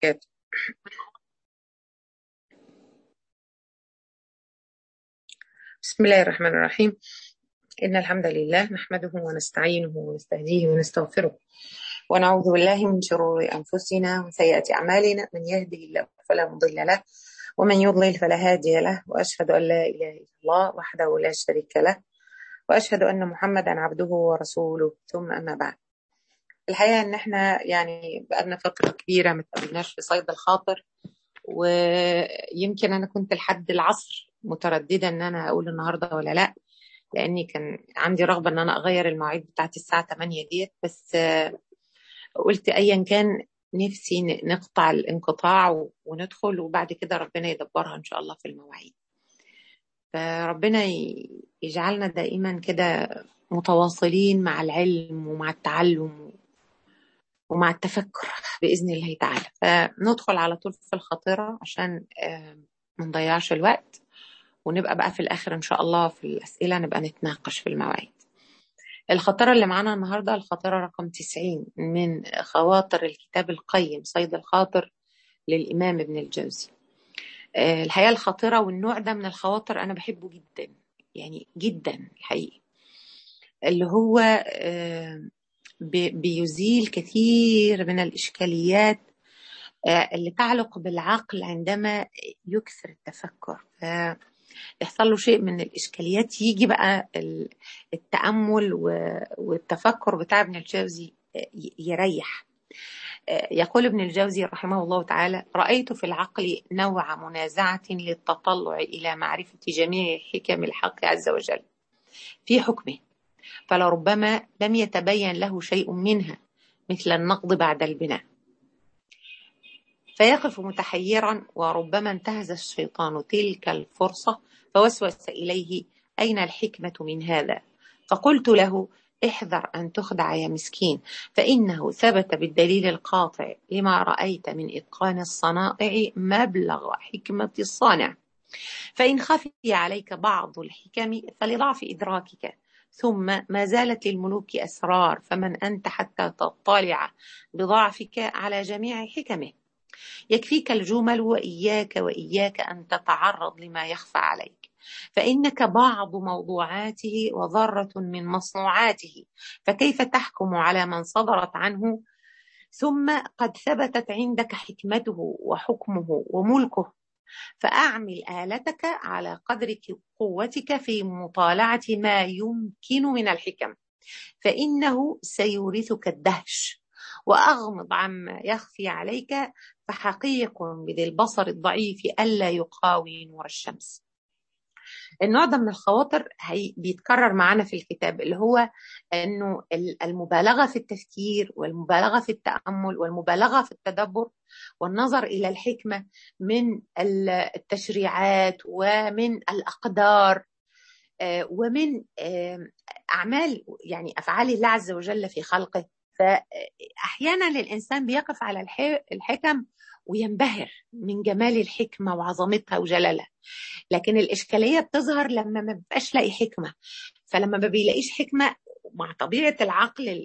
وبركاته بسم الله الرحمن الرحيم إن الحمد لله نحمده ونستعينه ونستهديه ونستغفره ونعوذ بالله من شرور أنفسنا وسيئات أعمالنا من يهده الله فلا مضل له ومن يضلل فلا هادي له وأشهد أن لا إله إلا الله وحده لا شريك له وأشهد أن محمدا عبده ورسوله ثم أما بعد الحقيقة إن إحنا يعني بقالنا فترة كبيرة ما تقابلناش في صيد الخاطر ويمكن أنا كنت لحد العصر مترددة إن أنا أقول النهاردة ولا لأ لأني كان عندي رغبة إن أنا أغير المواعيد بتاعت الساعة 8 ديت بس قلت أيا كان نفسي نقطع الانقطاع وندخل وبعد كده ربنا يدبرها إن شاء الله في المواعيد فربنا يجعلنا دائما كده متواصلين مع العلم ومع التعلم ومع التفكر بإذن الله تعالى فندخل على طول في الخاطرة عشان ما نضيعش الوقت ونبقى بقى في الآخر إن شاء الله في الأسئلة نبقى نتناقش في المواعيد الخطيرة اللي معانا النهاردة الخطيرة رقم 90 من خواطر الكتاب القيم صيد الخاطر للإمام ابن الجوزي الحقيقة الخطيرة والنوع ده من الخواطر أنا بحبه جدا يعني جدا الحقيقة اللي هو بيزيل كثير من الإشكاليات اللي تعلق بالعقل عندما يكثر التفكر يحصل له شيء من الإشكاليات يجي بقى التأمل والتفكر بتاع ابن الجوزي يريح يقول ابن الجوزي رحمه الله تعالى رأيت في العقل نوع منازعة للتطلع إلى معرفة جميع حكم الحق عز وجل في حكمه فلربما لم يتبين له شيء منها مثل النقض بعد البناء فيقف متحيرا وربما انتهز الشيطان تلك الفرصة فوسوس إليه أين الحكمة من هذا فقلت له احذر أن تخدع يا مسكين فإنه ثبت بالدليل القاطع لما رأيت من إتقان الصنائع مبلغ حكمة الصانع فإن خفي عليك بعض الحكم فلضعف إدراكك ثم ما زالت للملوك أسرار فمن أنت حتى تطلع بضعفك على جميع حكمه يكفيك الجمل وإياك وإياك أن تتعرض لما يخفى عليك فإنك بعض موضوعاته وذرة من مصنوعاته فكيف تحكم على من صدرت عنه ثم قد ثبتت عندك حكمته وحكمه وملكه فأعمل آلتك على قدر قوتك في مطالعة ما يمكن من الحكم فإنه سيورثك الدهش وأغمض عما يخفي عليك فحقيق بذي البصر الضعيف ألا يقاوي نور الشمس النوع ده من الخواطر هي بيتكرر معانا في الكتاب اللي هو انه المبالغه في التفكير والمبالغه في التامل والمبالغه في التدبر والنظر الى الحكمه من التشريعات ومن الاقدار ومن اعمال يعني افعال الله عز وجل في خلقه فاحيانا الانسان بيقف على الحكم وينبهر من جمال الحكمة وعظمتها وجلالها لكن الإشكالية بتظهر لما ما بيبقاش لاقي حكمة فلما ما بيلاقيش حكمة مع طبيعة العقل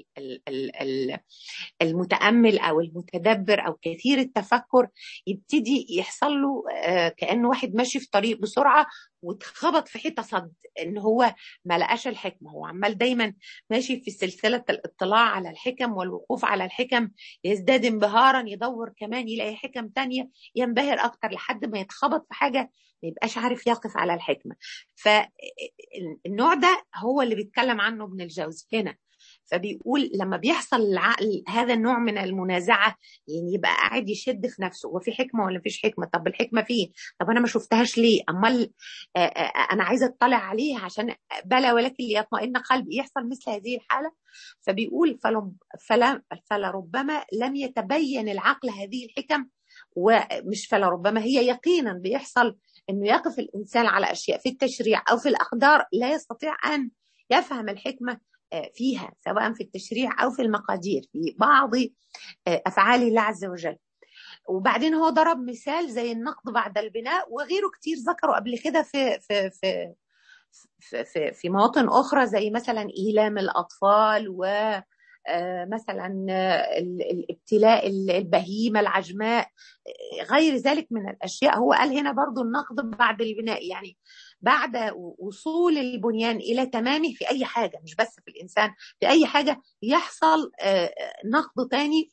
المتأمل أو المتدبر أو كثير التفكر يبتدي يحصل له كأنه واحد ماشي في طريق بسرعة واتخبط في حيطة صد إن هو ما لقاش الحكمة هو عمال دايما ماشي في سلسلة الاطلاع على الحكم والوقوف على الحكم يزداد انبهارا يدور كمان يلاقي حكم تانية ينبهر أكتر لحد ما يتخبط في حاجة ما يبقاش عارف يقف على الحكمة فالنوع ده هو اللي بيتكلم عنه ابن الجوزي هنا فبيقول لما بيحصل العقل هذا النوع من المنازعة يعني يبقى قاعد يشد في نفسه وفي حكمة ولا مفيش حكمة طب الحكمة فين طب أنا ما شفتهاش ليه أمال أنا عايزة أطلع عليها عشان بلا ولكن ليطمئن قلبي يحصل مثل هذه الحالة فبيقول فلا فلربما لم يتبين العقل هذه الحكم ومش فلربما هي يقينا بيحصل انه يقف الانسان على اشياء في التشريع او في الاقدار لا يستطيع ان يفهم الحكمه فيها سواء في التشريع او في المقادير في بعض افعال الله عز وجل وبعدين هو ضرب مثال زي النقد بعد البناء وغيره كتير ذكروا قبل كده في في في في, في, في مواطن اخرى زي مثلا ايلام الاطفال و مثلا الابتلاء البهيمة العجماء غير ذلك من الأشياء هو قال هنا برضو النقد بعد البناء يعني بعد وصول البنيان الى تمامه في اي حاجه مش بس في الانسان في اي حاجه يحصل نقد تاني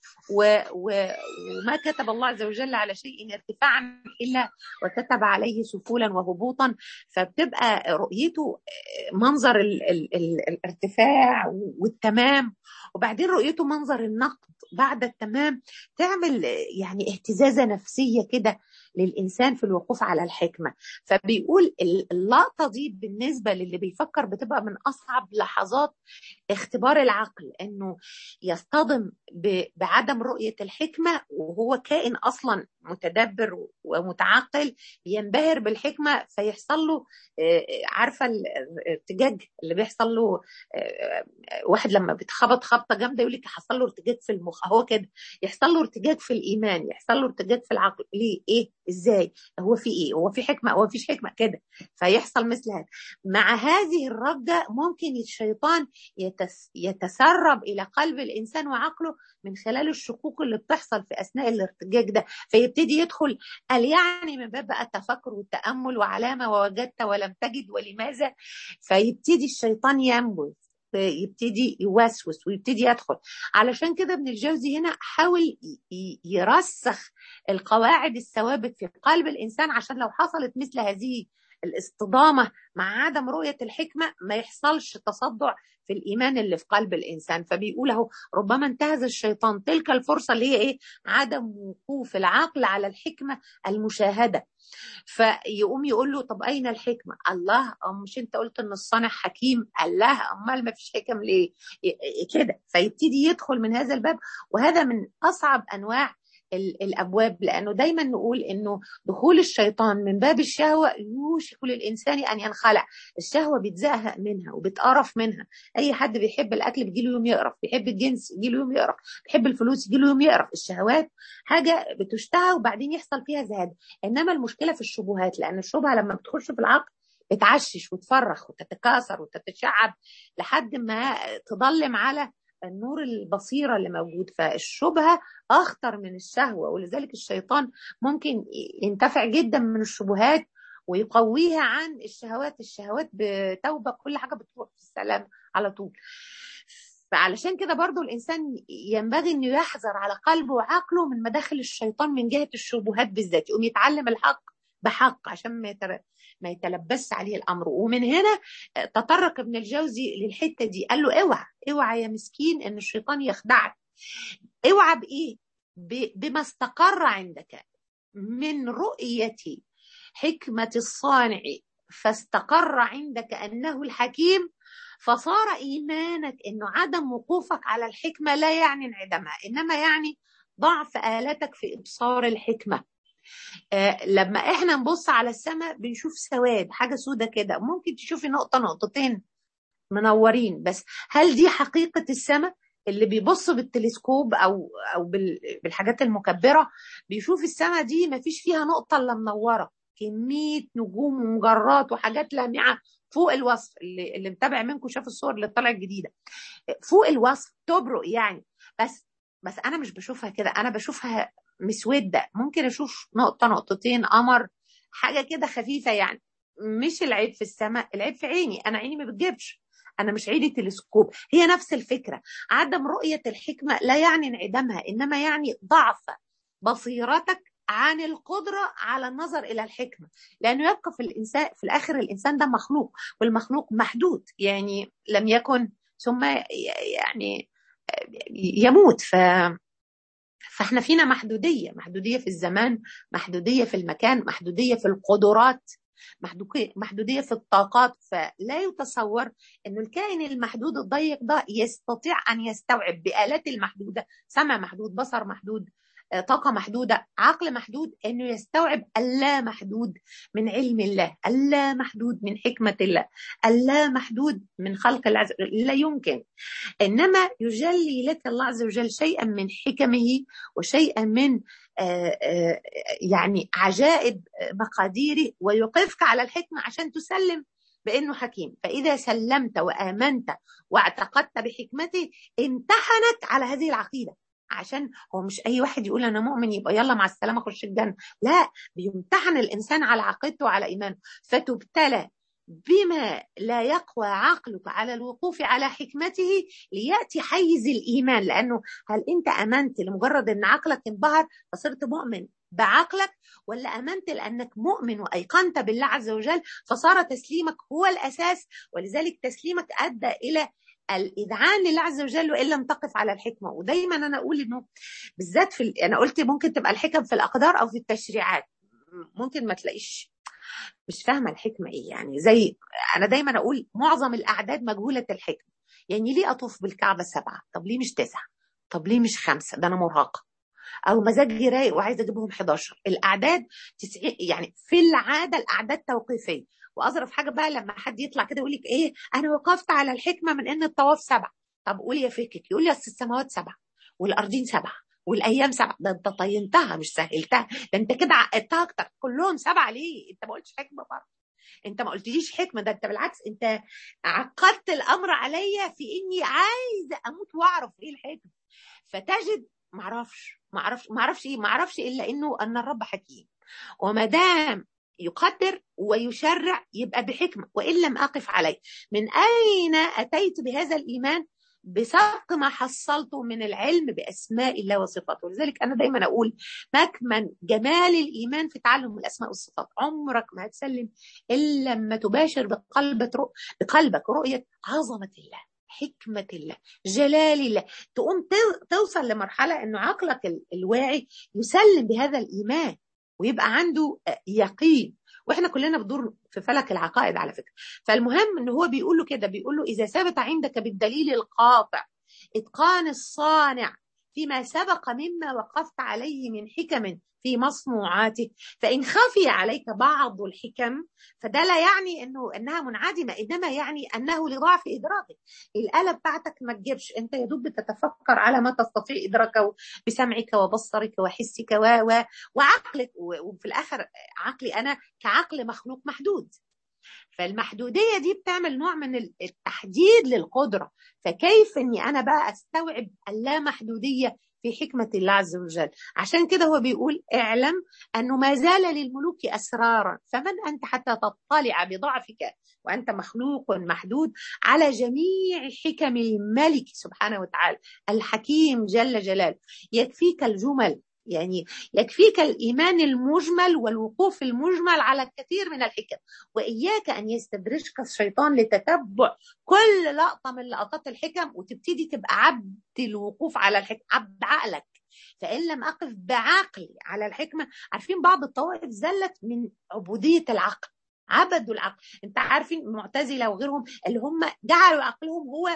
وما كتب الله عز وجل على شيء ارتفاعا الا وكتب عليه سفولا وهبوطا فبتبقى رؤيته منظر ال ال ال الارتفاع والتمام وبعدين رؤيته منظر النقد بعد التمام تعمل يعني اهتزازه نفسيه كده للانسان في الوقوف على الحكمه فبيقول اللقطه دي بالنسبه للي بيفكر بتبقى من اصعب لحظات اختبار العقل انه يصطدم بعدم رؤيه الحكمه وهو كائن اصلا متدبر ومتعقل ينبهر بالحكمه فيحصل له عارفه الارتجاج اللي بيحصل له واحد لما بيتخبط خبطه جامده يقول لك حصل له ارتجاج في المخ هو كده يحصل له ارتجاج في الايمان يحصل له ارتجاج في العقل ليه ايه ازاي هو في ايه هو في حكمه هو فيش حكمه كده فيحصل مثل هذا مع هذه الرجه ممكن الشيطان يتس يتسرب الى قلب الانسان وعقله من خلال الشكوك اللي بتحصل في اثناء الارتجاج ده فيبتدي يدخل قال يعني من باب بقى التفكر والتامل وعلامه ووجدت ولم تجد ولماذا فيبتدي الشيطان ينبذ يبتدي يوسوس ويبتدي يدخل علشان كده ابن الجوزي هنا حاول يرسخ القواعد الثوابت في قلب الانسان عشان لو حصلت مثل هذه الاصطدامه مع عدم رؤيه الحكمه ما يحصلش تصدع في الايمان اللي في قلب الانسان فبيقول اهو ربما انتهز الشيطان تلك الفرصه اللي هي ايه عدم وقوف العقل على الحكمه المشاهده فيقوم يقول له طب اين الحكمه الله مش انت قلت ان الصانع حكيم قال لها امال ما فيش حكم ليه كده فيبتدي يدخل من هذا الباب وهذا من اصعب انواع الابواب لانه دايما نقول انه دخول الشيطان من باب الشهوه يوشك للانسان ان ينخلع الشهوه بيتزهق منها وبتقرف منها اي حد بيحب الاكل بيجي له يوم يقرف بيحب الجنس يجي له يوم يقرف بيحب الفلوس يجي له يوم يقرف الشهوات حاجه بتشتهى وبعدين يحصل فيها زهاد انما المشكله في الشبهات لان الشبهه لما بتخش في العقل بتعشش وتفرخ وتتكاثر وتتشعب لحد ما تضلم على النور البصيرة اللي موجود فالشبهة أخطر من الشهوة ولذلك الشيطان ممكن ينتفع جدا من الشبهات ويقويها عن الشهوات الشهوات بتوبة كل حاجة بتروح في السلام على طول فعلشان كده برضو الإنسان ينبغي أنه يحذر على قلبه وعقله من مداخل الشيطان من جهة الشبهات بالذات يقوم يتعلم الحق بحق عشان ما يتر... ما يتلبسش عليه الامر ومن هنا تطرق ابن الجوزي للحته دي قال له اوعى اوعى يا مسكين ان الشيطان يخدعك اوعى بايه ب... بما استقر عندك من رؤيه حكمه الصانع فاستقر عندك انه الحكيم فصار ايمانك انه عدم وقوفك على الحكمه لا يعني انعدامها انما يعني ضعف الاتك في ابصار الحكمه آه لما احنا نبص على السماء بنشوف سواد حاجه سودة كده ممكن تشوفي نقطه نقطتين منورين بس هل دي حقيقه السماء اللي بيبص بالتلسكوب او او بالحاجات المكبره بيشوف السماء دي ما فيش فيها نقطه الا منوره كميه نجوم ومجرات وحاجات لامعه فوق الوصف اللي, اللي متابع منكم شاف الصور اللي طلعت جديده فوق الوصف تبرق يعني بس بس انا مش بشوفها كده انا بشوفها مسوده ممكن اشوف نقطه نقطتين قمر حاجه كده خفيفه يعني مش العيب في السماء العيب في عيني انا عيني ما بتجيبش انا مش عيني تلسكوب هي نفس الفكره عدم رؤيه الحكمه لا يعني انعدامها انما يعني ضعف بصيرتك عن القدرة على النظر إلى الحكمة لأنه يبقى في الإنسان في الآخر الإنسان ده مخلوق والمخلوق محدود يعني لم يكن ثم يعني يموت ف فاحنا فينا محدوديه محدوديه في الزمان محدوديه في المكان محدوديه في القدرات محدوديه في الطاقات فلا يتصور انه الكائن المحدود الضيق ده يستطيع ان يستوعب بآلات المحدوده سمع محدود بصر محدود طاقه محدوده عقل محدود انه يستوعب اللا محدود من علم الله اللا محدود من حكمه الله اللا محدود من خلق العز لا يمكن انما يجلي لك الله عز وجل شيئا من حكمه وشيئا من آآ آآ يعني عجائب مقاديره ويوقفك على الحكمه عشان تسلم بانه حكيم فاذا سلمت وامنت واعتقدت بحكمته امتحنك على هذه العقيده عشان هو مش اي واحد يقول انا مؤمن يبقى يلا مع السلامه خش الجنه لا بيمتحن الانسان على عقيدته وعلى ايمانه فتبتلى بما لا يقوى عقلك على الوقوف على حكمته لياتي حيز الايمان لانه هل انت امنت لمجرد ان عقلك انبهر فصرت مؤمن بعقلك ولا امنت لانك مؤمن وايقنت بالله عز وجل فصار تسليمك هو الاساس ولذلك تسليمك ادى الى الاذعان لله عز وجل وان لم تقف على الحكمه ودايما انا اقول انه بالذات في ال... انا قلت ممكن تبقى الحكم في الاقدار او في التشريعات ممكن ما تلاقيش مش فاهمه الحكمه ايه يعني زي انا دايما اقول معظم الاعداد مجهوله الحكمه يعني ليه اطوف بالكعبه سبعه طب ليه مش تسعه طب ليه مش خمسه ده انا مرهقه او مزاجي رايق وعايزه اجيبهم 11 الاعداد 90 يعني في العاده الاعداد توقيفيه واظرف حاجه بقى لما حد يطلع كده يقول لك ايه انا وقفت على الحكمه من ان الطواف سبعه طب قول يا فكك يقول لي اصل السماوات سبعه والارضين سبعه والايام سبعه ده انت طينتها مش سهلتها ده انت كده عقدتها اكتر كلهم سبعه ليه انت ما قلتش حكمه برضه انت ما قلتليش حكمه ده انت بالعكس انت عقدت الامر عليا في اني عايزه اموت واعرف ايه الحكمه فتجد معرفش معرفش معرفش ايه معرفش الا انه ان الرب حكيم وما دام يقدر ويشرع يبقى بحكمه وان لم اقف عليه من اين اتيت بهذا الايمان بسبق ما حصلته من العلم باسماء الله وصفاته ولذلك انا دايما اقول مكمن جمال الايمان في تعلم الاسماء والصفات عمرك ما هتسلم الا لما تباشر بقلبك رؤ... بقلبك رؤيه عظمه الله حكمة الله جلال الله تقوم توصل لمرحلة أنه عقلك الواعي يسلم بهذا الإيمان ويبقى عنده يقين واحنا كلنا بدور في فلك العقائد على فكره فالمهم ان هو بيقول له كده بيقول له اذا ثبت عندك بالدليل القاطع اتقان الصانع فيما سبق مما وقفت عليه من حكم في مصنوعاته فإن خفي عليك بعض الحكم فده لا يعني أنه أنها منعدمة إنما يعني أنه لضعف إدراكك الآلة بتاعتك ما تجيبش أنت يا دوب بتتفكر على ما تستطيع إدراكه بسمعك وبصرك وحسك و... و... وعقلك وفي الآخر عقلي أنا كعقل مخلوق محدود فالمحدودية دي بتعمل نوع من التحديد للقدرة فكيف أني أنا بقى أستوعب اللامحدودية في حكمة الله عز وجل عشان كده هو بيقول اعلم أنه ما زال للملوك أسرارا فمن أنت حتى تطلع بضعفك وأنت مخلوق محدود على جميع حكم الملك سبحانه وتعالى الحكيم جل جلاله يكفيك الجمل يعني يكفيك الإيمان المجمل والوقوف المجمل على الكثير من الحكم وإياك أن يستدرجك الشيطان لتتبع كل لقطة من لقطات الحكم وتبتدي تبقى عبد الوقوف على الحكم عبد عقلك فإن لم أقف بعقلي على الحكمة عارفين بعض الطوائف زلت من عبودية العقل عبدوا العقل انت عارفين المعتزله وغيرهم اللي هم جعلوا عقلهم هو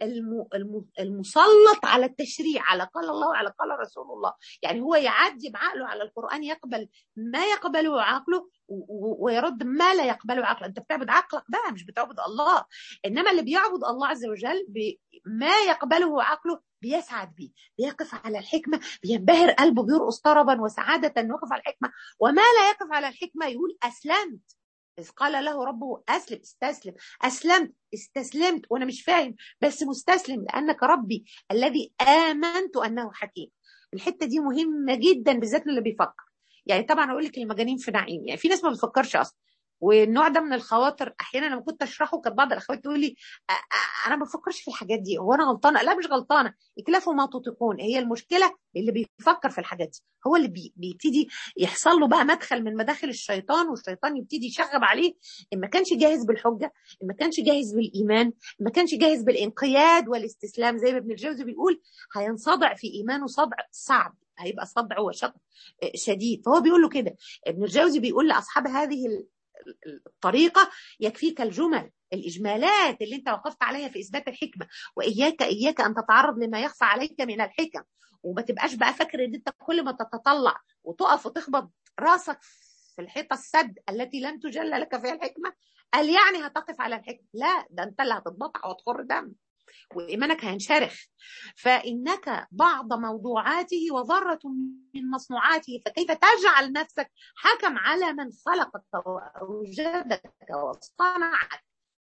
المسلط على التشريع على قال الله وعلى قال رسول الله يعني هو يعدي بعقله على القران يقبل ما يقبله عقله ويرد ما لا يقبله عقله انت بتعبد عقلك بقى مش بتعبد الله انما اللي بيعبد الله عز وجل ما يقبله عقله بيسعد بيه بيقف على الحكمة بينبهر قلبه بيرقص طربا وسعادة يقف على الحكمة وما لا يقف على الحكمة يقول أسلمت إذ قال له ربه أسلم استسلم أسلمت استسلمت وأنا مش فاهم بس مستسلم لأنك ربي الذي آمنت أنه حكيم الحتة دي مهمة جدا بالذات للي بيفكر يعني طبعا أقول لك المجانين في نعيم يعني في ناس ما بتفكرش أصلا والنوع ده من الخواطر احيانا لما كنت اشرحه كانت بعض الاخوات تقول لي انا ما بفكرش في الحاجات دي هو انا غلطانه لا مش غلطانه اكلفوا ما تطيقون هي المشكله اللي بيفكر في الحاجات دي هو اللي بي بيبتدي يحصل له بقى مدخل من مداخل الشيطان والشيطان يبتدي يشغب عليه ان ما كانش جاهز بالحجه ان ما كانش جاهز بالايمان ان ما كانش جاهز بالانقياد والاستسلام زي ما ابن الجوزي بيقول هينصدع في ايمانه صدع صعب هيبقى صدع وشق شديد فهو بيقول له كده ابن الجوزي بيقول لاصحاب هذه الطريقة يكفيك الجمل الإجمالات اللي أنت وقفت عليها في إثبات الحكمة وإياك إياك أن تتعرض لما يخفى عليك من الحكم وما تبقاش بقى فاكر ان انت كل ما تتطلع وتقف وتخبط راسك في الحيطه السد التي لم تجل لك فيها الحكمه قال يعني هتقف على الحكمه لا ده انت اللي هتتبطع وتخر دم وإيمانك هينشرخ فإنك بعض موضوعاته وذرة من مصنوعاته فكيف تجعل نفسك حكم على من خلقك وأوجدك وصنعك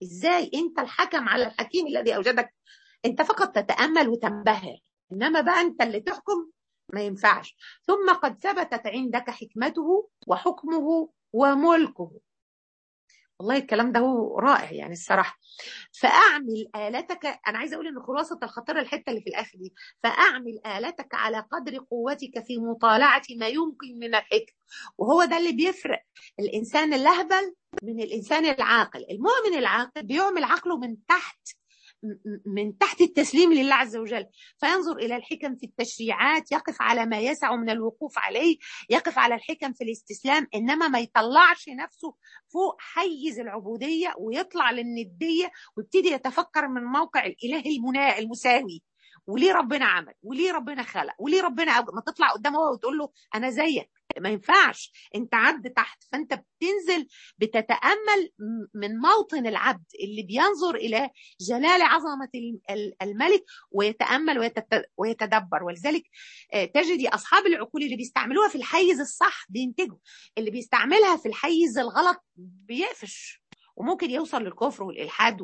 ازاي انت الحكم على الحكيم الذي اوجدك انت فقط تتامل وتنبهر انما بقى انت اللي تحكم ما ينفعش ثم قد ثبتت عندك حكمته وحكمه وملكه والله الكلام ده هو رائع يعني الصراحه فاعمل التك انا عايزه اقول ان خلاصه الخطيره الحته اللي في الاخر دي فاعمل التك على قدر قوتك في مطالعه ما يمكن من الحكم وهو ده اللي بيفرق الانسان اللهبل من الانسان العاقل المؤمن العاقل بيعمل عقله من تحت من تحت التسليم لله عز وجل فينظر الى الحكم في التشريعات يقف على ما يسع من الوقوف عليه يقف على الحكم في الاستسلام انما ما يطلعش نفسه فوق حيز العبوديه ويطلع للنديه ويبتدي يتفكر من موقع الاله المنا المساوي وليه ربنا عمل وليه ربنا خلق وليه ربنا ما تطلع قدامه هو وتقول له انا زيك ما ينفعش انت عبد تحت فانت بتنزل بتتامل من موطن العبد اللي بينظر الى جلال عظمه الملك ويتامل ويتدبر ولذلك تجدي اصحاب العقول اللي بيستعملوها في الحيز الصح بينتجوا اللي بيستعملها في الحيز الغلط بيقفش وممكن يوصل للكفر والالحاد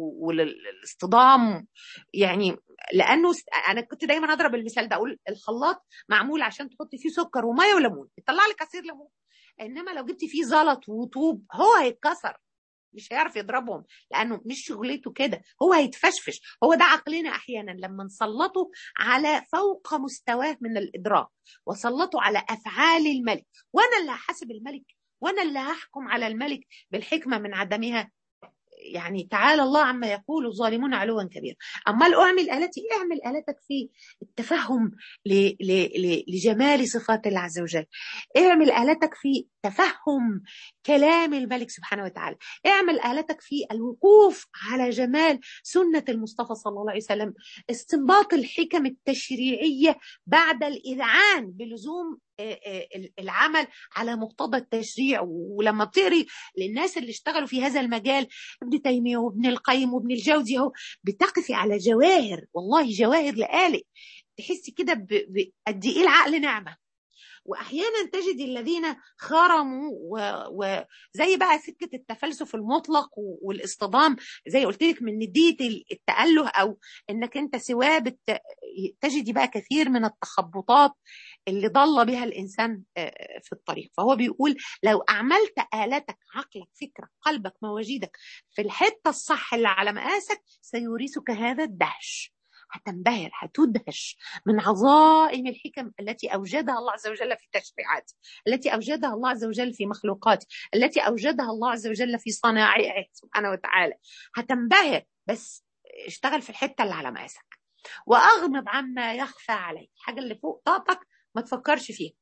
والاصطدام يعني لانه انا كنت دايما اضرب المثال ده اقول الخلاط معمول عشان تحطي فيه سكر وميه وليمون يطلع لك عصير ليمون انما لو جبتي فيه زلط وطوب هو هيتكسر مش هيعرف يضربهم لانه مش شغلته كده هو هيتفشفش هو ده عقلنا احيانا لما نسلطه على فوق مستواه من الادراك وسلطه على افعال الملك وانا اللي هحاسب الملك وانا اللي هحكم على الملك بالحكمه من عدمها يعني تعالى الله عما يقول الظالمون علوا كبيرا امال اعمل التي اعمل التك في التفهم ل... ل... لجمال صفات الله عز وجل اعمل التك في تفهم كلام الملك سبحانه وتعالى اعمل التك في الوقوف على جمال سنه المصطفى صلى الله عليه وسلم استنباط الحكم التشريعيه بعد الاذعان بلزوم العمل على مقتضى التشريع ولما بتقري للناس اللي اشتغلوا في هذا المجال ابن تيميه وابن القيم وابن الجوزي اهو بتقفي على جواهر والله جواهر لآلئ تحسي كده قد ايه العقل نعمه واحيانا تجد الذين خرموا وزي بقى سكه التفلسف المطلق والاصطدام زي قلت لك من نديه التاله او انك انت سواه بت... تجدي بقى كثير من التخبطات اللي ضل بها الانسان في الطريق فهو بيقول لو اعملت الاتك عقلك فكرك قلبك مواجيدك في الحته الصح اللي على مقاسك سيورثك هذا الدهش هتنبهر هتدهش من عظائم الحكم التي اوجدها الله عز وجل في تشريعاته التي اوجدها الله عز وجل في مخلوقاته التي اوجدها الله عز وجل في صنائعه سبحانه وتعالى هتنبهر بس اشتغل في الحته اللي على مقاسك واغمض عما يخفى عليك الحاجه اللي فوق طاقتك ما تفكرش فيها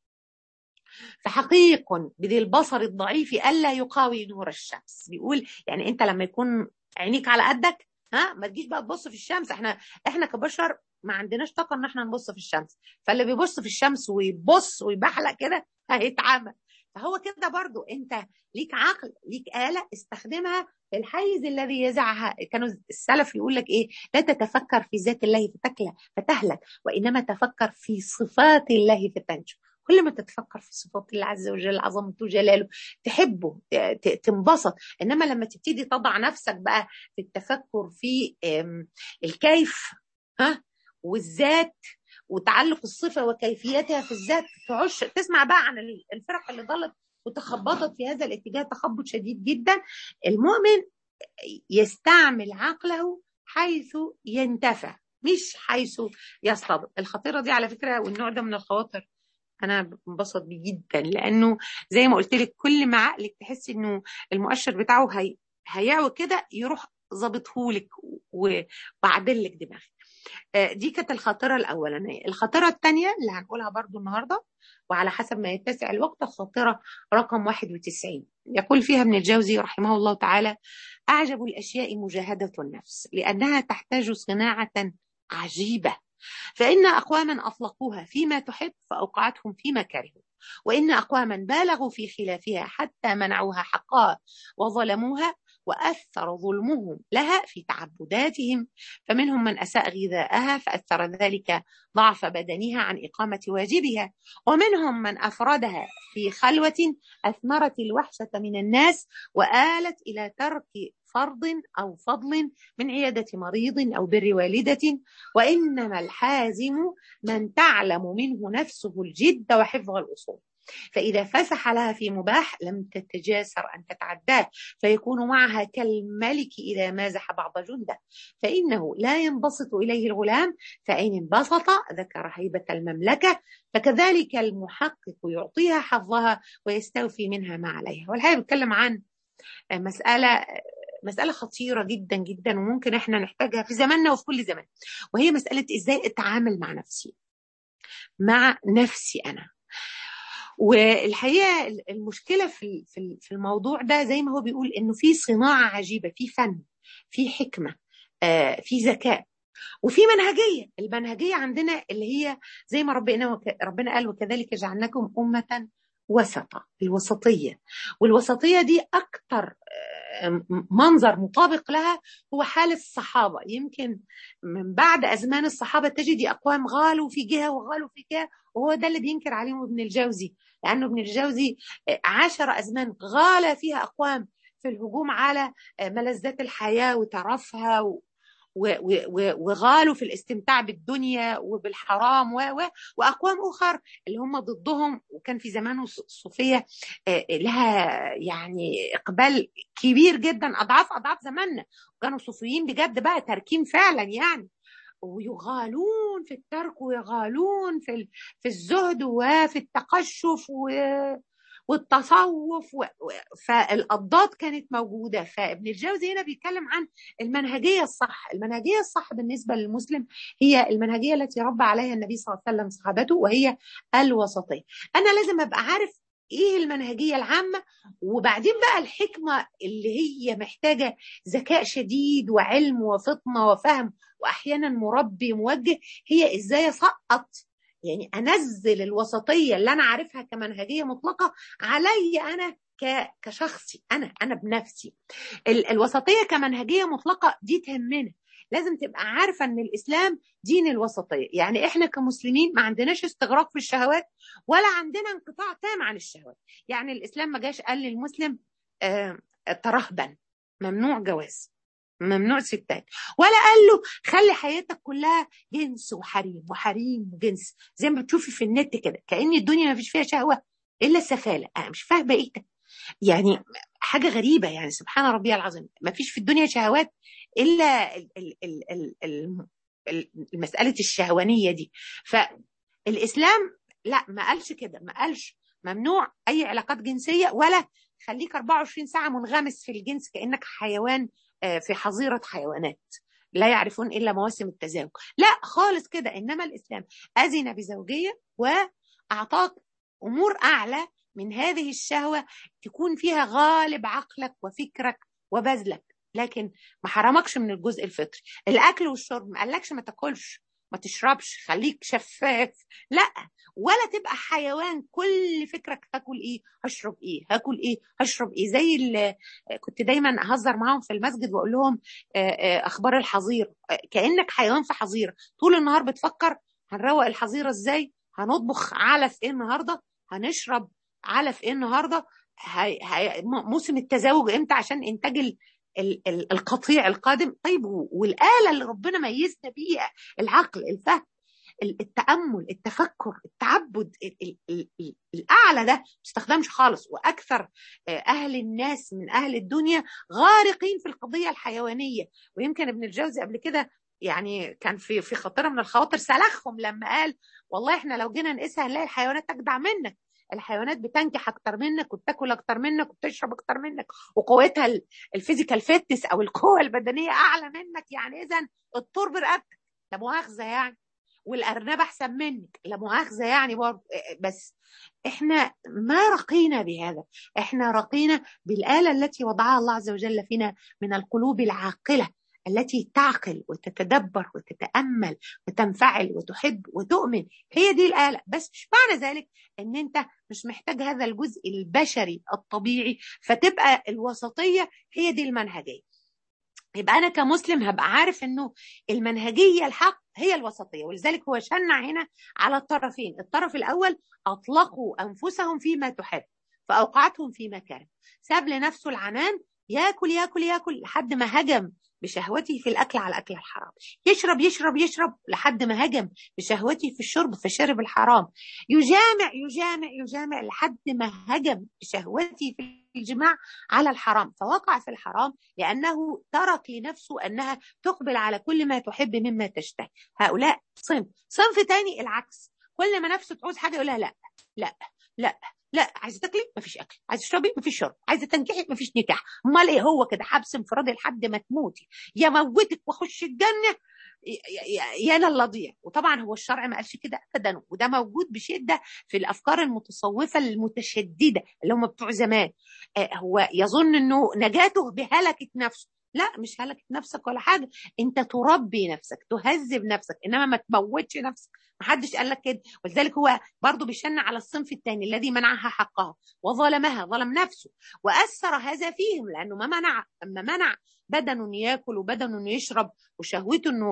فحقيق بذي البصر الضعيف الا يقاوي نور الشمس بيقول يعني انت لما يكون عينيك على قدك ها ما تجيش بقى تبص في الشمس احنا احنا كبشر ما عندناش طاقه ان احنا نبص في الشمس فاللي بيبص في الشمس ويبص ويبحلق كده هيتعمى فهو كده برضو انت ليك عقل ليك آلة استخدمها في الحيز الذي يزعها كانوا السلف يقول لك ايه لا تتفكر في ذات الله فتكلى فتهلك وانما تفكر في صفات الله فتنجو كل ما تتفكر في صفات الله عز وجل عظمته وجلاله تحبه تنبسط انما لما تبتدي تضع نفسك بقى في التفكر في الكيف ها والذات وتعلق الصفة وكيفيتها في الذات تعش تسمع بقى عن الفرق اللي ضلت وتخبطت في هذا الاتجاه تخبط شديد جدا المؤمن يستعمل عقله حيث ينتفع مش حيث يصطدم الخطيرة دي على فكرة والنوع ده من الخواطر انا بنبسط بيه جدا لانه زي ما قلت لك كل ما عقلك تحس انه المؤشر بتاعه هي هيعوج كده يروح ظابطهولك وبعدل لك دماغك دي كانت الخاطره الاولانيه الخاطره الثانيه اللي هنقولها برضو النهارده وعلى حسب ما يتسع الوقت الخاطره رقم 91 يقول فيها ابن الجوزي رحمه الله تعالى اعجب الاشياء مجاهده النفس لانها تحتاج صناعه عجيبه فإن أقواما أطلقوها فيما تحب فأوقعتهم فيما كرهوا وإن أقواما بالغوا في خلافها حتى منعوها حقها وظلموها وأثر ظلمهم لها في تعبداتهم فمنهم من أساء غذاءها فأثر ذلك ضعف بدنها عن إقامة واجبها ومنهم من أفردها في خلوة أثمرت الوحشة من الناس وآلت إلى ترك فرض أو فضل من عيادة مريض أو بر والدة وإنما الحازم من تعلم منه نفسه الجد وحفظ الأصول فإذا فسح لها في مباح لم تتجاسر أن تتعداه فيكون معها كالملك إذا مازح بعض جنده فإنه لا ينبسط إليه الغلام فإن انبسط ذكر هيبة المملكة فكذلك المحقق يعطيها حظها ويستوفي منها ما عليها والحقيقة بتكلم عن مسألة مسألة خطيرة جدا جدا وممكن احنا نحتاجها في زماننا وفي كل زمان وهي مسألة ازاي اتعامل مع نفسي مع نفسي انا والحقيقه المشكله في في الموضوع ده زي ما هو بيقول انه في صناعه عجيبه في فن في حكمه في ذكاء وفي منهجيه المنهجيه عندنا اللي هي زي ما ربنا ربنا قال وكذلك جعلناكم امه وسطة الوسطية والوسطية دي أكتر منظر مطابق لها هو حال الصحابة يمكن من بعد أزمان الصحابة تجد أقوام غالوا في جهة وغالوا في جهة وهو ده اللي بينكر عليهم ابن الجوزي لأنه ابن الجوزي عشر أزمان غال فيها أقوام في الهجوم على ملذات الحياة وترفها و... وغالوا في الاستمتاع بالدنيا وبالحرام و واقوام اخر اللي هم ضدهم وكان في زمانه الصوفيه لها يعني اقبال كبير جدا اضعاف اضعاف زماننا وكانوا صوفيين بجد بقى تركين فعلا يعني ويغالون في الترك ويغالون في في الزهد وفي التقشف و والتصوف و... فالأضداد كانت موجودة فابن الجوزي هنا بيتكلم عن المنهجية الصح المنهجية الصح بالنسبة للمسلم هي المنهجية التي ربى عليها النبي صلى الله عليه وسلم صحابته وهي الوسطية أنا لازم أبقى عارف ايه المنهجيه العامه وبعدين بقى الحكمه اللي هي محتاجه ذكاء شديد وعلم وفطنه وفهم واحيانا مربي موجه هي ازاي اسقط يعني انزل الوسطيه اللي انا عارفها كمنهجيه مطلقه علي انا كشخصي انا انا بنفسي الوسطيه كمنهجيه مطلقه دي تهمنا لازم تبقى عارفه ان الاسلام دين الوسطيه يعني احنا كمسلمين ما عندناش استغراق في الشهوات ولا عندنا انقطاع تام عن الشهوات يعني الاسلام ما جاش قال للمسلم آه ترهبا ممنوع جواز ممنوع ستات ولا قال له خلي حياتك كلها جنس وحريم وحريم وجنس زي ما بتشوفي في النت كده كأن الدنيا ما فيش فيها شهوة إلا السفالة أنا مش فاهمة إيه ده يعني حاجة غريبة يعني سبحان ربي العظيم ما فيش في الدنيا شهوات إلا ال ال ال ال ال مسألة الشهوانية دي فالإسلام لا ما قالش كده ما قالش ممنوع أي علاقات جنسية ولا خليك 24 ساعة منغمس في الجنس كأنك حيوان في حظيرة حيوانات لا يعرفون إلا مواسم التزاوج لا خالص كده إنما الإسلام أذن بزوجية وأعطاك أمور أعلى من هذه الشهوة تكون فيها غالب عقلك وفكرك وبذلك لكن ما حرمكش من الجزء الفطري الأكل والشرب ما قالكش ما تاكلش ما تشربش خليك شفاف لا ولا تبقى حيوان كل فكرك هاكل ايه هشرب ايه هاكل ايه هشرب ايه زي اللي كنت دايما اهزر معاهم في المسجد واقول لهم اخبار الحظيره كانك حيوان في حظيره طول النهار بتفكر هنروق الحظيره ازاي هنطبخ علف ايه النهارده هنشرب علف ايه النهارده هي... هي... موسم التزاوج امتى عشان انتاج ال... القطيع القادم طيب والآلة اللي ربنا ميزنا بيها العقل الفهم التأمل التفكر التعبد الأعلى ده ما استخدمش خالص وأكثر أهل الناس من أهل الدنيا غارقين في القضية الحيوانية ويمكن ابن الجوزي قبل كده يعني كان في في خطيره من الخواطر سلخهم لما قال والله احنا لو جينا نقيسها هنلاقي الحيوانات اجدع منك الحيوانات بتنكح اكتر منك وبتاكل اكتر منك وبتشرب اكتر منك وقوتها الفيزيكال فيتنس او القوه البدنيه اعلى منك يعني اذا الطور برقبتك لا مؤاخذه يعني والارنب احسن منك لا مؤاخذه يعني برضه بس احنا ما رقينا بهذا احنا رقينا بالاله التي وضعها الله عز وجل فينا من القلوب العاقله التي تعقل وتتدبر وتتامل وتنفعل وتحب وتؤمن هي دي الاله بس مش معنى ذلك ان انت مش محتاج هذا الجزء البشري الطبيعي فتبقى الوسطيه هي دي المنهجيه يبقى انا كمسلم هبقى عارف انه المنهجيه الحق هي الوسطيه ولذلك هو شنع هنا على الطرفين الطرف الاول اطلقوا انفسهم فيما تحب فاوقعتهم في مكان ساب لنفسه العنان ياكل ياكل ياكل لحد ما هجم بشهوته في الاكل على الاكل الحرام يشرب يشرب يشرب لحد ما هجم بشهوته في الشرب فشرب الحرام يجامع يجامع يجامع لحد ما هجم بشهوته في الجماع على الحرام فوقع في الحرام لانه ترك لنفسه انها تقبل على كل ما تحب مما تشتهي هؤلاء صنف صنف تاني العكس كل ما نفسه تعوز حاجه يقولها لا لا لا لا عايزه تاكلي مفيش اكل عايزه تشربي مفيش شرب عايزه تنكحي مفيش نكاح امال ايه هو كده حبس انفرادي لحد ما تموتي يا موتك واخش الجنه يا انا اللي اضيع وطبعا هو الشرع ما قالش كده ابدا وده موجود بشده في الافكار المتصوفه المتشدده اللي هم بتوع زمان هو يظن انه نجاته بهلكه نفسه لا مش هلكت نفسك ولا حاجه انت تربي نفسك تهذب نفسك انما ما تموتش نفسك ما حدش قال لك كده ولذلك هو برضه بيشن على الصنف الثاني الذي منعها حقها وظلمها ظلم نفسه واثر هذا فيهم لانه ما منع اما منع بدن ياكل وبدن يشرب وشهوته انه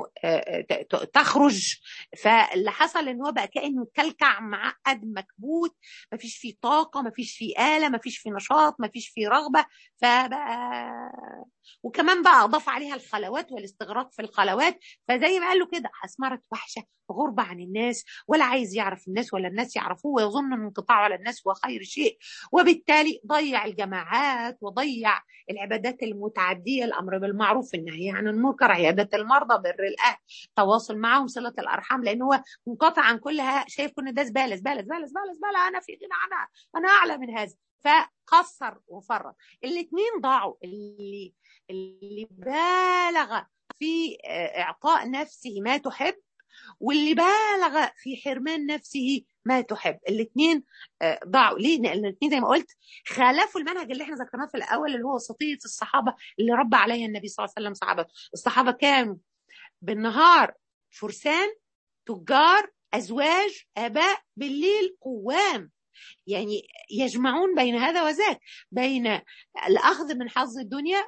تخرج فاللي حصل ان هو بقى كانه كلكع معقد مكبوت ما فيش فيه طاقه ما فيش فيه اله ما فيش فيه نشاط ما فيش فيه رغبه فبقى وكمان بقى اضاف عليها الخلوات والاستغراق في الخلوات فزي ما قال له كده اسمرت وحشه غربه عن الناس ولا عايز يعرف الناس ولا الناس يعرفوه ويظن ان انقطاعه على الناس هو خير شيء وبالتالي ضيع الجماعات وضيع العبادات المتعديه الامر بالمعروف النهي عن المنكر عياده المرضى بر الاهل تواصل معهم صله الارحام لان هو منقطع عن كلها شايف كل ده زباله زباله زباله زباله زباله انا في غنى عنها انا اعلى من هذا فقصر وفرط الاثنين ضاعوا اللي اللي بالغ في اعطاء نفسه ما تحب واللي بالغ في حرمان نفسه ما تحب الاثنين ضاعوا ليه لان الاثنين زي ما قلت خالفوا المنهج اللي احنا ذكرناه في الاول اللي هو وسطيه الصحابه اللي ربى عليها النبي صلى الله عليه وسلم صحابته الصحابه كانوا بالنهار فرسان تجار ازواج اباء بالليل قوام يعني يجمعون بين هذا وذاك بين الاخذ من حظ الدنيا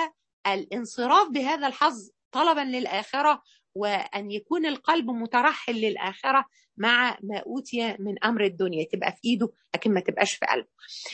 والانصراف بهذا الحظ طلبا للاخره وان يكون القلب مترحل للاخره مع ما اوتي من امر الدنيا تبقى في ايده لكن ما تبقاش في قلبه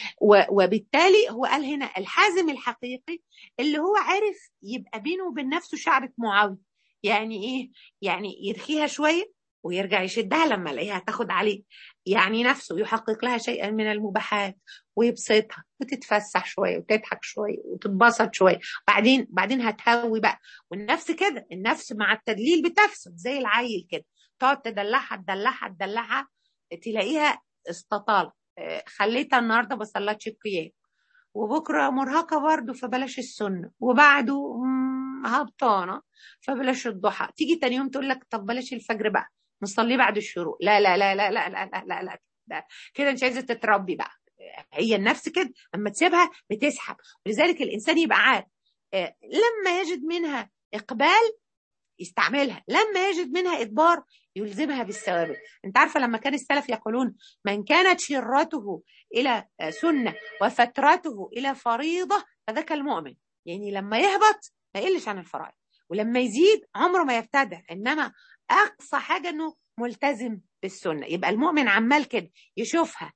وبالتالي هو قال هنا الحازم الحقيقي اللي هو عارف يبقى بينه وبين نفسه شعره معاويه يعني ايه يعني يرخيها شويه ويرجع يشدها لما يلاقيها تاخد عليه يعني نفسه يحقق لها شيئا من المباحات ويبسطها وتتفسح شويه وتضحك شويه وتتبسط شويه بعدين بعدين هتهوي بقى والنفس كده النفس مع التدليل بتفسد زي العيل كده تقعد تدلعها تدلعها تدلعها تلاقيها استطالت خليتها النهارده ما صلتش القيام وبكره مرهقه برضه فبلاش السنه وبعده هبطانه فبلاش الضحى تيجي تاني يوم تقول لك طب بلاش الفجر بقى نصلي بعد الشروق لا لا لا لا لا لا لا لا, لا. لا. كده انت عايزه تتربي بقى هي النفس كده اما تسيبها بتسحب ولذلك الانسان يبقى عارف لما يجد منها اقبال يستعملها لما يجد منها ادبار يلزمها بالثوابت انت عارفه لما كان السلف يقولون من كانت شرته الى سنه وفترته الى فريضه فذاك المؤمن يعني لما يهبط ما يقلش عن الفرائض ولما يزيد عمره ما يبتدع انما اقصى حاجه انه ملتزم بالسنه يبقى المؤمن عمال كده يشوفها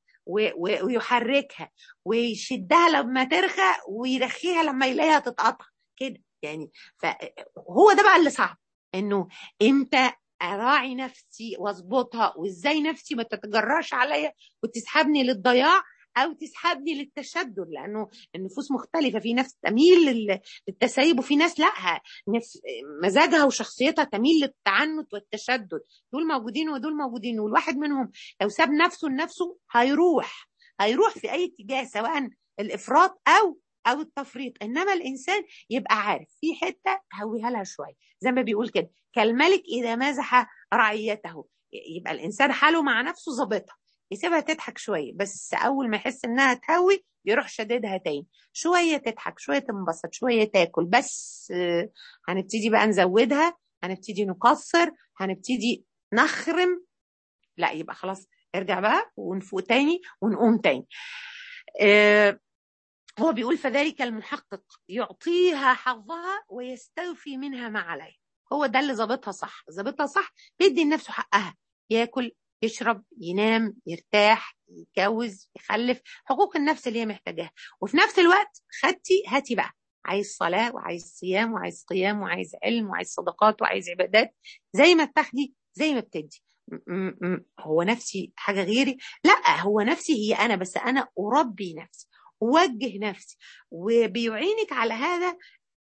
ويحركها ويشدها لما ترخى ويرخيها لما يلاقيها تتقطع كده يعني فهو ده بقى اللي صعب انه امتى اراعي نفسي واظبطها وازاي نفسي ما تتجراش عليا وتسحبني للضياع او تسحبني للتشدد لانه النفوس مختلفه في ناس تميل للتسيب وفي ناس لا مزاجها وشخصيتها تميل للتعنت والتشدد دول موجودين ودول موجودين والواحد منهم لو ساب نفسه لنفسه هيروح هيروح في اي اتجاه سواء الافراط او او التفريط انما الانسان يبقى عارف في حته هويها لها شويه زي ما بيقول كده كالملك اذا مازح رعيته يبقى الانسان حاله مع نفسه ظابطها يسيبها تضحك شويه بس اول ما يحس انها تهوي يروح شددها تاني شويه تضحك شويه تنبسط شويه تاكل بس هنبتدي بقى نزودها هنبتدي نقصر هنبتدي نخرم لا يبقى خلاص ارجع بقى ونفوق تاني ونقوم تاني آه هو بيقول فذلك المحقق يعطيها حظها ويستوفي منها ما عليه هو ده اللي ظابطها صح ظابطها صح بيدي لنفسه حقها ياكل يشرب ينام يرتاح يتجوز يخلف حقوق النفس اللي هي محتاجاها وفي نفس الوقت خدتي هاتي بقى عايز صلاة وعايز صيام وعايز قيام وعايز علم وعايز صدقات وعايز عبادات زي ما بتاخدي زي ما بتدي هو نفسي حاجة غيري لا هو نفسي هي أنا بس أنا أربي نفسي أوجه نفسي وبيعينك على هذا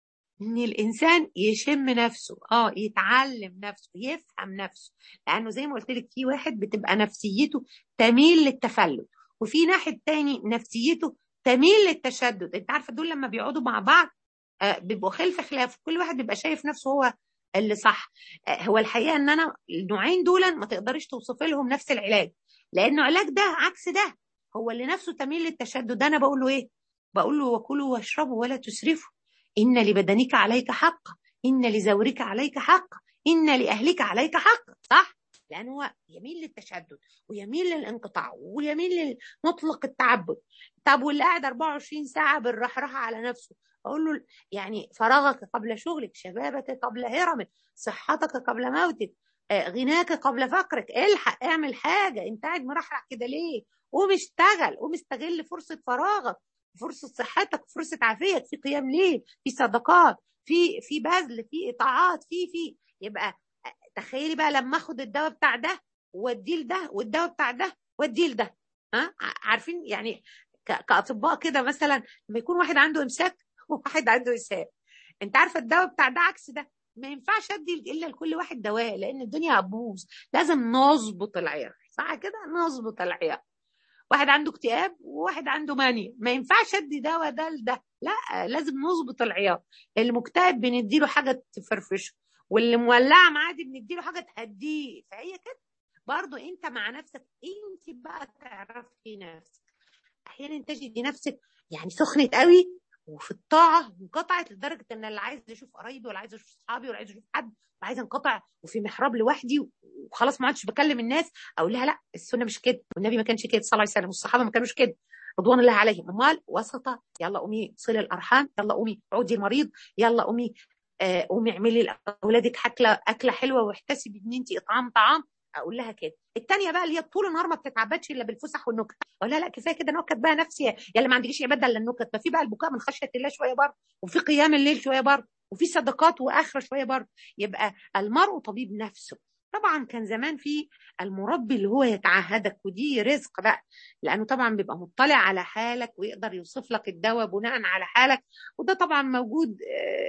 ان الانسان يشم نفسه اه يتعلم نفسه يفهم نفسه لانه زي ما قلت لك في واحد بتبقى نفسيته تميل للتفلت وفي ناحيه تاني نفسيته تميل للتشدد انت عارفه دول لما بيقعدوا مع بعض آه بيبقوا خلف خلاف كل واحد بيبقى شايف نفسه هو اللي صح آه هو الحقيقه ان انا النوعين دول ما تقدريش توصفي لهم نفس العلاج لانه علاج ده عكس ده هو اللي نفسه تميل للتشدد انا بقول له ايه بقول له وكلوا واشربوا ولا تسرفوا إن لبدنك عليك حق إن لزورك عليك حق إن لأهلك عليك حق صح؟ لأنه هو يميل للتشدد ويميل للانقطاع ويميل لمطلق التعبد طب واللي قاعد 24 ساعة بالرحرحة على نفسه أقول له يعني فراغك قبل شغلك شبابك قبل هرمك صحتك قبل موتك غناك قبل فقرك الحق اعمل حاجة انت قاعد مرحرح كده ليه قوم اشتغل قوم استغل فرصة فراغك فرصه صحتك فرصه عافيتك في قيام ليل في صدقات في في بذل في اطاعات في في يبقى تخيلي بقى لما اخد الدواء بتاع ده واديه لده والدواء بتاع ده واديه لده ها عارفين يعني كاطباء كده مثلا لما يكون واحد عنده امساك وواحد عنده اسهال انت عارفه الدواء بتاع ده عكس ده ما ينفعش ادي الا لكل واحد دواء لان الدنيا هتبوظ لازم نظبط العيار صح كده نظبط العيار واحد عنده اكتئاب وواحد عنده مانيا ما ينفعش ادي دواء ده لده لا لازم نظبط العيار اللي مكتئب بنديله حاجه تفرفشه واللي مولعه معاه دي بنديله حاجه تهديه فهي كده برضه انت مع نفسك انت بقى تعرفي نفسك احيانا تجدي نفسك يعني سخنت قوي وفي الطاعه انقطعت لدرجه ان اللي عايز اشوف قرايبي ولا عايز اشوف اصحابي ولا عايز اشوف حد وعايزه انقطع وفي محراب لوحدي وخلاص ما عادش بكلم الناس اقول لها لا السنه مش كده والنبي ما كانش كده صلى الله عليه وسلم والصحابه ما كانوش كده رضوان الله عليهم امال وسطه يلا قومي صلي الارحام يلا قومي عودي المريض يلا قومي آه قومي اعملي لاولادك اكله اكله حلوه واحتسبي ان انت اطعام طعام اقول لها كده الثانيه بقى اللي هي طول النهار ما بتتعبدش الا بالفسح والنكت اقول لها لا كفايه كده نكت بقى نفسي يا اللي ما عندكيش عباده الا النكت ففي بقى البكاء من خشيه الله شويه برضه وفي قيام الليل شويه برضه وفي صدقات واخره شويه برضه يبقى المرء طبيب نفسه طبعا كان زمان في المربي اللي هو يتعهدك ودي رزق بقى لانه طبعا بيبقى مطلع على حالك ويقدر يوصف لك الدواء بناء على حالك وده طبعا موجود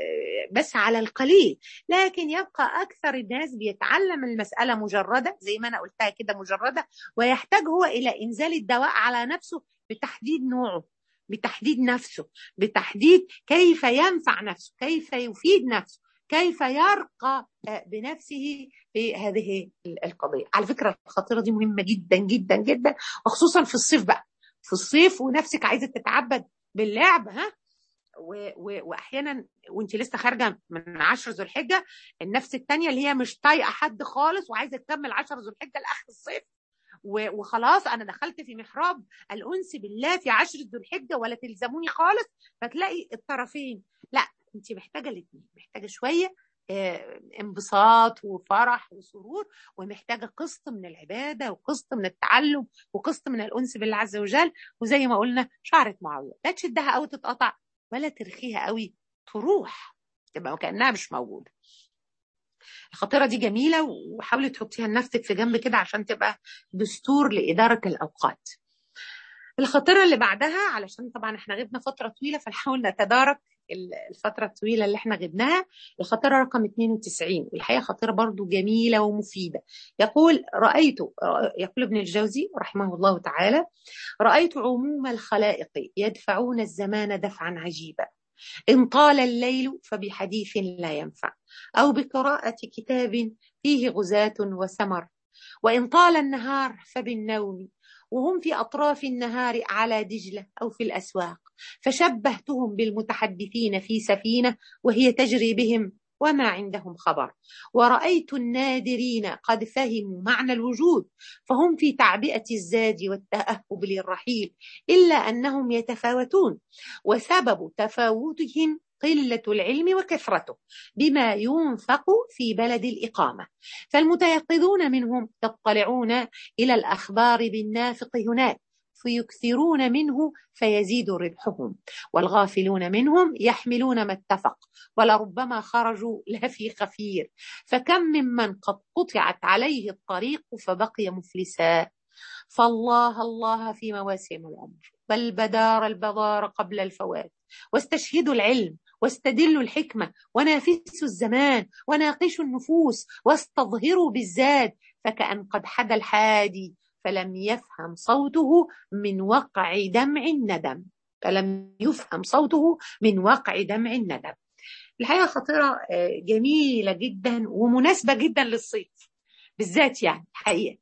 بس على القليل لكن يبقى اكثر الناس بيتعلم المساله مجرده زي ما انا قلتها كده مجرده ويحتاج هو الى انزال الدواء على نفسه بتحديد نوعه بتحديد نفسه بتحديد كيف ينفع نفسه كيف يفيد نفسه كيف يرقى بنفسه في هذه القضية على فكرة الخطيرة دي مهمة جدا جدا جدا وخصوصا في الصيف بقى في الصيف ونفسك عايزة تتعبد باللعب ها و و واحيانا وانت لسه خارجه من 10 ذو الحجه النفس الثانيه اللي هي مش طايقه حد خالص وعايزه تكمل 10 ذو الحجه لاخر الصيف وخلاص انا دخلت في محراب الانس بالله في 10 ذو الحجه ولا تلزموني خالص فتلاقي الطرفين لا انت محتاجه الاثنين محتاجه شويه انبساط وفرح وسرور ومحتاجه قسط من العباده وقسط من التعلم وقسط من الانس بالله عز وجل وزي ما قلنا شعره معاويه لا تشدها قوي تتقطع ولا ترخيها قوي تروح تبقى كانها مش موجوده الخطيره دي جميله وحاولي تحطيها لنفسك في جنب كده عشان تبقى دستور لاداره الاوقات الخطيره اللي بعدها علشان طبعا احنا غبنا فتره طويله فنحاول نتدارك الفترة الطويلة اللي احنا غبناها الخطيرة رقم 92 والحقيقة خطيرة برضو جميلة ومفيدة يقول رأيت يقول ابن الجوزي رحمه الله تعالى رأيت عموم الخلائق يدفعون الزمان دفعا عجيبا إن طال الليل فبحديث لا ينفع أو بقراءة كتاب فيه غزاة وسمر وإن طال النهار فبالنوم وهم في أطراف النهار على دجلة أو في الأسواق فشبهتهم بالمتحدثين في سفينة وهي تجري بهم وما عندهم خبر ورأيت النادرين قد فهموا معنى الوجود فهم في تعبئة الزاد والتأهب للرحيل إلا أنهم يتفاوتون وسبب تفاوتهم قلة العلم وكثرته بما ينفق في بلد الإقامة فالمتيقظون منهم يطلعون إلى الأخبار بالنافق هناك فيكثرون منه فيزيد ربحهم والغافلون منهم يحملون ما اتفق ولربما خرجوا لفي خفير فكم ممن قد قطعت عليه الطريق فبقي مفلسا فالله الله في مواسم العمر بل بدار البدار قبل الفوات واستشهدوا العلم واستدلوا الحكمة ونافسوا الزمان وناقشوا النفوس واستظهروا بالزاد فكأن قد حدا الحادي فلم يفهم صوته من وقع دمع الندم فلم يفهم صوته من وقع دمع الندم الحقيقة خطيرة جميلة جدا ومناسبة جدا للصيف بالذات يعني حقيقة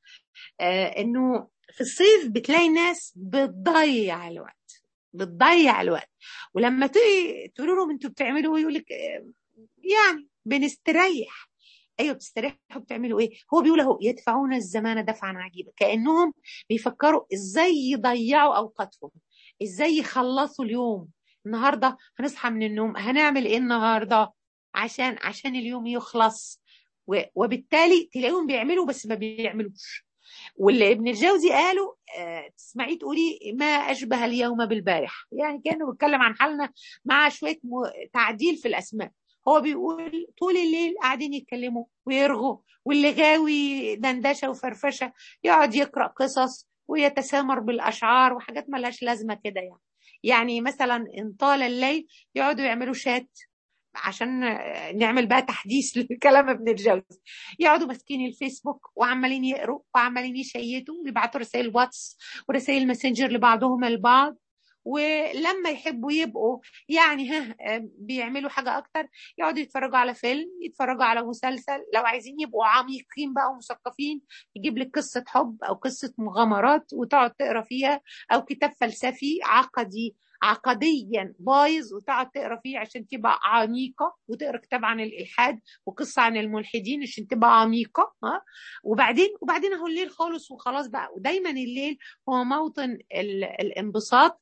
انه في الصيف بتلاقي ناس بتضيع الوقت بتضيع الوقت ولما تيجي تقول لهم انتوا بتعملوا ايه يقول لك يعني بنستريح ايوه بتستريحوا بتعملوا ايه هو بيقول اهو يدفعون الزمان دفعا عجيبا كانهم بيفكروا ازاي يضيعوا اوقاتهم ازاي يخلصوا اليوم النهارده هنصحى من النوم هنعمل ايه النهارده عشان عشان اليوم يخلص وبالتالي تلاقيهم بيعملوا بس ما بيعملوش واللي ابن الجوزي قاله آه تسمعيه تقولي ما اشبه اليوم بالبارح يعني كانه بيتكلم عن حالنا مع شويه تعديل في الاسماء هو بيقول طول الليل قاعدين يتكلموا ويرغوا واللي غاوي دندشه وفرفشه يقعد يقرا قصص ويتسامر بالاشعار وحاجات ملهاش لازمه كده يعني يعني مثلا ان طال الليل يقعدوا يعملوا شات عشان نعمل بقى تحديث لكلام ابن الجوزي يقعدوا ماسكين الفيسبوك وعمالين يقروا وعمالين يشيتوا ويبعتوا رسائل واتس ورسائل ماسنجر لبعضهم البعض ولما يحبوا يبقوا يعني ها بيعملوا حاجة أكتر يقعدوا يتفرجوا على فيلم يتفرجوا على مسلسل لو عايزين يبقوا عميقين بقى ومثقفين يجيب لك قصة حب أو قصة مغامرات وتقعد تقرا فيها أو كتاب فلسفي عقدي عقديا بايظ وتقعد تقرا فيه عشان تبقى عميقه وتقرا كتاب عن الالحاد وقصه عن الملحدين عشان تبقى عميقه ها وبعدين وبعدين اهو الليل خالص وخلاص بقى ودايما الليل هو موطن الانبساط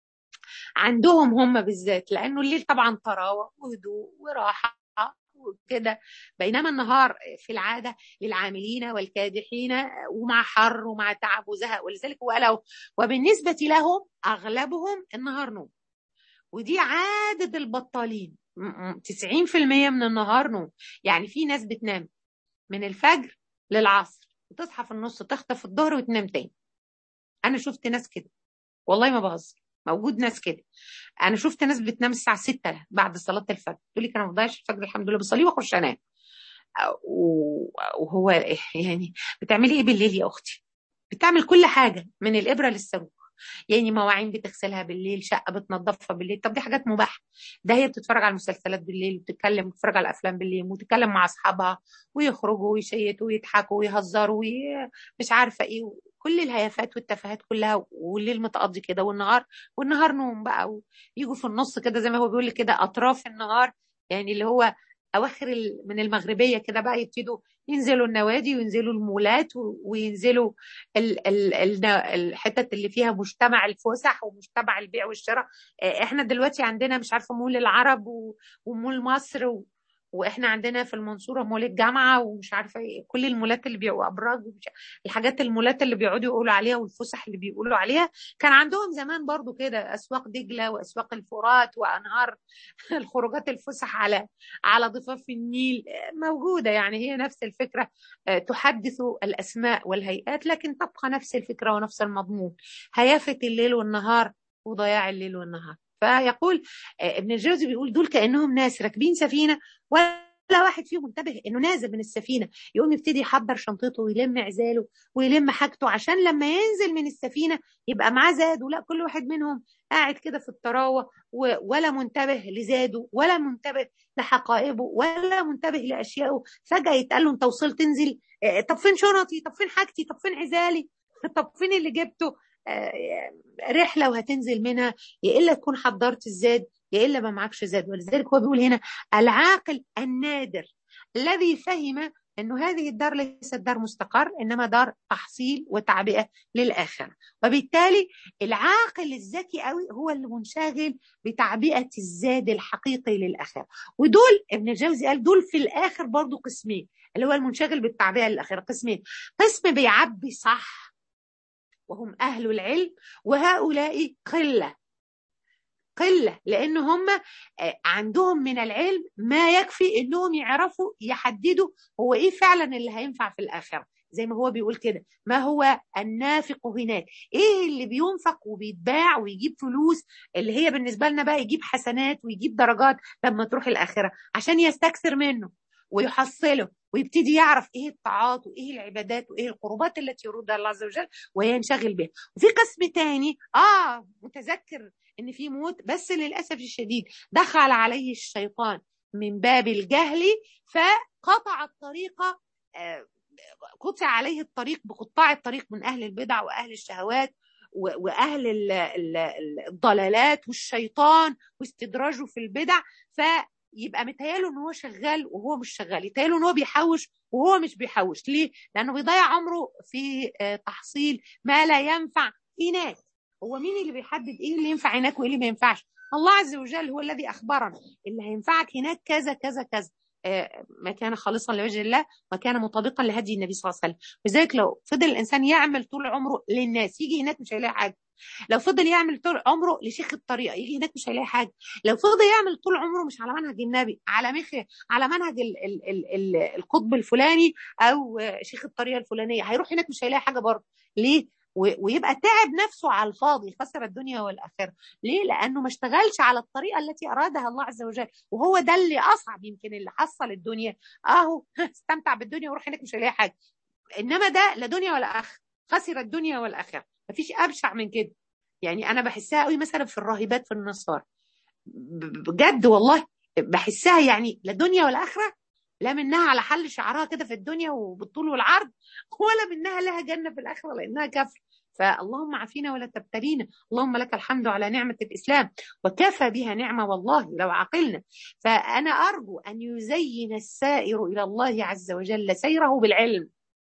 عندهم هم بالذات لانه الليل طبعا طراوه وهدوء وراحه وكده بينما النهار في العادة للعاملين والكادحين ومع حر ومع تعب وزهق ولذلك ولو وبالنسبة لهم أغلبهم النهار نوم ودي عادة البطالين 90% من النهار نوم يعني في ناس بتنام من الفجر للعصر وتصحى في النص تخطف الظهر وتنام تاني أنا شفت ناس كده والله ما بهزر موجود ناس كده انا شفت ناس بتنام الساعه 6 بعد صلاه الفجر تقول لي انا ما بضيعش الفجر الحمد لله بصلي واخش انام وهو يعني بتعملي ايه بالليل يا اختي بتعمل كل حاجه من الابره للصاروخ يعني مواعين بتغسلها بالليل شقه بتنظفها بالليل طب دي حاجات مباحه ده هي بتتفرج على المسلسلات بالليل وبتتكلم وبتتفرج على الافلام بالليل وتتكلم مع اصحابها ويخرجوا ويشيتوا ويضحكوا ويهزروا ومش عارفه ايه كل الهيافات والتفاهات كلها والليل متقضي كده والنهار والنهار نوم بقى ويجوا في النص كده زي ما هو بيقول كده اطراف النهار يعني اللي هو اواخر من المغربيه كده بقى يبتدوا ينزلوا النوادي وينزلوا المولات وينزلوا ال ال ال الحتت اللي فيها مجتمع الفسح ومجتمع البيع والشراء احنا دلوقتي عندنا مش عارفه مول العرب ومول مصر و واحنا عندنا في المنصوره مول الجامعه ومش عارفه ايه كل المولات اللي بيبقوا ابراج الحاجات المولات اللي بيقعدوا يقولوا عليها والفسح اللي بيقولوا عليها كان عندهم زمان برضو كده اسواق دجله واسواق الفرات وانهار الخروجات الفسح على على ضفاف النيل موجوده يعني هي نفس الفكره تحدث الاسماء والهيئات لكن تبقى نفس الفكره ونفس المضمون هيافه الليل والنهار وضياع الليل والنهار فيقول ابن الجوزي بيقول دول كانهم ناس راكبين سفينه ولا واحد فيهم منتبه انه نازل من السفينه يقوم يبتدي يحضر شنطته ويلم عزاله ويلم حاجته عشان لما ينزل من السفينه يبقى معاه زاد ولا كل واحد منهم قاعد كده في الطراوه ولا منتبه لزاده ولا منتبه لحقائبه ولا منتبه لاشيائه فجاه يتقال له انت وصلت تنزل طب فين شنطي طب فين حاجتي طب فين عزالي طب فين اللي جبته رحله وهتنزل منها يا الا تكون حضرت الزاد يا الا ما معكش زاد ولذلك هو بيقول هنا العاقل النادر الذي فهم انه هذه الدار ليست دار مستقر انما دار تحصيل وتعبئه للاخره وبالتالي العاقل الذكي قوي هو اللي منشغل بتعبئه الزاد الحقيقي للاخره ودول ابن الجوزي قال دول في الاخر برضو قسمين اللي هو المنشغل بالتعبئه للاخره قسمين قسم بيعبي صح وهم اهل العلم وهؤلاء قله قلة لأن هم عندهم من العلم ما يكفي أنهم يعرفوا يحددوا هو إيه فعلا اللي هينفع في الآخرة زي ما هو بيقول كده ما هو النافق هناك ايه اللي بينفق وبيتباع ويجيب فلوس اللي هي بالنسبه لنا بقى يجيب حسنات ويجيب درجات لما تروح الاخره عشان يستكثر منه ويحصله ويبتدي يعرف ايه الطاعات وايه العبادات وايه القربات التي يرودها الله عز وجل وينشغل بها وفي قسم تاني اه متذكر ان في موت بس للاسف الشديد دخل عليه الشيطان من باب الجهل فقطع الطريقه آه قطع عليه الطريق بقطاع الطريق من اهل البدع واهل الشهوات واهل الضلالات والشيطان واستدراجه في البدع فيبقى متهياله ان هو شغال وهو مش شغال يتهياله ان هو بيحوش وهو مش بيحوش ليه لانه بيضيع عمره في تحصيل ما لا ينفع هناك هو مين اللي بيحدد ايه اللي ينفع هناك وايه اللي ما ينفعش الله عز وجل هو الذي اخبرنا اللي هينفعك هناك كذا كذا كذا ما كان خالصا لوجه الله وكان مطابقا لهدي النبي صلى الله عليه وسلم لذلك لو فضل الانسان يعمل طول عمره للناس يجي هناك مش هيلاقي حاجه لو فضل يعمل طول عمره لشيخ الطريقه يجي هناك مش هيلاقي حاجه لو فضل يعمل طول عمره مش على منهج النبي على مخ على منهج ال ال ال ال القطب الفلاني او شيخ الطريقه الفلانيه هيروح هناك مش هيلاقي حاجه برضه ليه ويبقى تعب نفسه على الفاضي خسر الدنيا والاخره ليه لانه ما اشتغلش على الطريقه التي ارادها الله عز وجل وهو ده اللي اصعب يمكن اللي حصل الدنيا اهو استمتع بالدنيا وروح هناك مش هيلاقي حاجه انما ده لا دنيا ولا اخره خسر الدنيا والاخره مفيش ابشع من كده يعني انا بحسها قوي مثلا في الراهبات في النصارى بجد والله بحسها يعني لا دنيا ولا اخره لا منها على حل شعرها كده في الدنيا وبالطول والعرض ولا منها لها جنة في الآخرة لأنها كفر فاللهم عافينا ولا تبتلينا اللهم لك الحمد على نعمة الإسلام وكفى بها نعمة والله لو عقلنا فأنا أرجو أن يزين السائر إلى الله عز وجل سيره بالعلم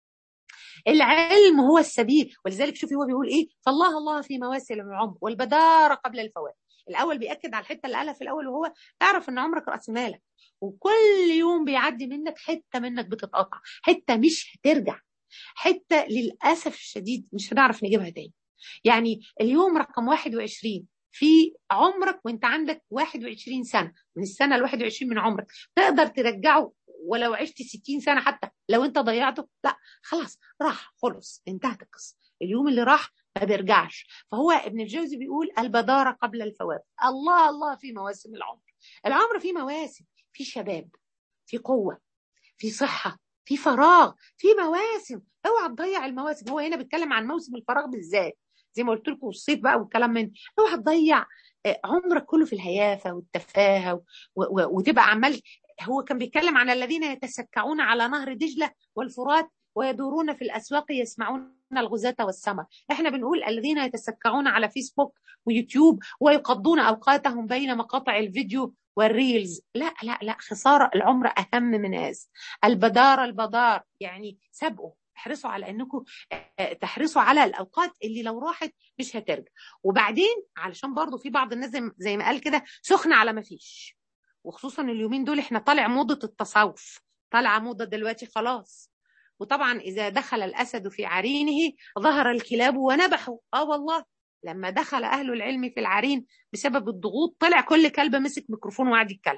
العلم هو السبيل ولذلك شوفي هو بيقول ايه فالله الله في مواسم العمر والبدار قبل الفوات الاول بياكد على الحته اللي قالها في الاول وهو اعرف ان عمرك راس مالك وكل يوم بيعدي منك حته منك بتتقطع حته مش هترجع حته للاسف الشديد مش هنعرف نجيبها تاني يعني اليوم رقم 21 في عمرك وانت عندك 21 سنه من السنه ال 21 من عمرك تقدر ترجعه ولو عشت 60 سنه حتى لو انت ضيعته لا خلاص راح خلص انتهت القصه اليوم اللي راح ما بيرجعش فهو ابن الجوزي بيقول البدارة قبل الفوات الله الله في مواسم العمر العمر في مواسم في شباب في قوة في صحة في فراغ في مواسم اوعى تضيع المواسم هو هنا بيتكلم عن موسم الفراغ بالذات زي ما قلت لكم الصيف بقى والكلام من اوعى تضيع عمرك كله في الهيافه والتفاهه وتبقى عمال هو كان بيتكلم عن الذين يتسكعون على نهر دجله والفرات ويدورون في الاسواق يسمعون الغزاة والسمر احنا بنقول الذين يتسكعون على فيسبوك ويوتيوب ويقضون اوقاتهم بين مقاطع الفيديو والريلز لا لا لا خسارة العمر أهم من هذا البدار البدار يعني سبقوا احرصوا على انكم تحرصوا على الاوقات اللي لو راحت مش هترجع وبعدين علشان برضو في بعض الناس زي ما قال كده سخنة على ما فيش وخصوصا اليومين دول احنا طالع موضة التصوف طالعة موضة دلوقتي خلاص وطبعا إذا دخل الأسد في عرينه ظهر الكلاب ونبحوا آه والله لما دخل أهل العلم في العرين بسبب الضغوط طلع كل كلب مسك ميكروفون وقعد يتكلم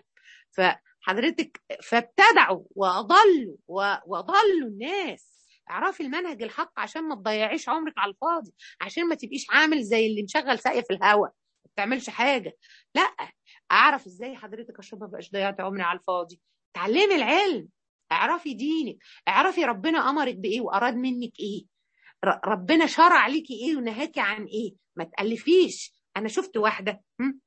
فحضرتك فابتدعوا وأضلوا وأضلوا الناس اعرفي المنهج الحق عشان ما تضيعيش عمرك على الفاضي عشان ما تبقيش عامل زي اللي مشغل ساقية في الهواء ما بتعملش حاجة لا اعرف ازاي حضرتك عشان ما بقاش ضيعت عمري على الفاضي تعلمي العلم اعرفي دينك اعرفي ربنا امرك بايه واراد منك ايه ربنا شرع ليكي ايه ونهاكي عن ايه ما تالفيش انا شفت واحده